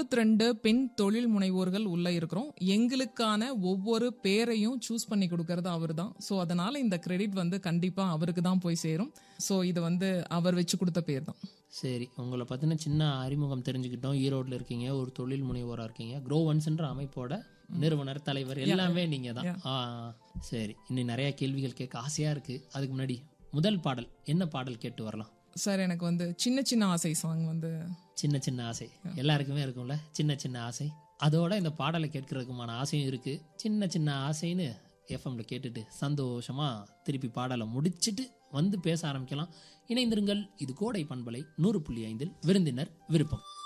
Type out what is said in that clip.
இருபத்தி ரெண்டு பெண் தொழில் முனைவோர்கள் உள்ள இருக்கிறோம் எங்களுக்கான ஒவ்வொரு பேரையும் சூஸ் பண்ணி கொடுக்கறது அவர் தான் ஸோ அதனால இந்த கிரெடிட் வந்து கண்டிப்பா அவருக்கு தான் போய் சேரும் ஸோ இது வந்து அவர் வச்சு கொடுத்த பேர் தான் சரி உங்களை பற்றின சின்ன அறிமுகம் தெரிஞ்சுக்கிட்டோம் ஈரோட்டில் இருக்கீங்க ஒரு தொழில் முனைவோராக இருக்கீங்க க்ரோவன்ஸ்ன்ற அமைப்போட நிறுவனர் தலைவர் எல்லாமே நீங்கள் தான் ஆ சரி இன்னும் நிறைய கேள்விகள் கேட்க ஆசையாக இருக்குது அதுக்கு முன்னாடி முதல் பாடல் என்ன பாடல் கேட்டு வரலாம் சார் எனக்கு வந்து சின்ன சின்ன ஆசை சாங் வந்து சின்ன சின்ன ஆசை எல்லாருக்குமே இருக்கும்ல சின்ன சின்ன ஆசை அதோட இந்த பாடலை கேட்கறதுக்குமான ஆசையும் இருக்கு சின்ன சின்ன ஆசைன்னு எஃப்எம்ல கேட்டுட்டு சந்தோஷமா திருப்பி பாடலை முடிச்சிட்டு வந்து பேச ஆரம்பிக்கலாம் இணைந்திருங்கள் இது கோடை பண்பலை நூறு புள்ளி ஐந்தில் விருந்தினர் விருப்பம்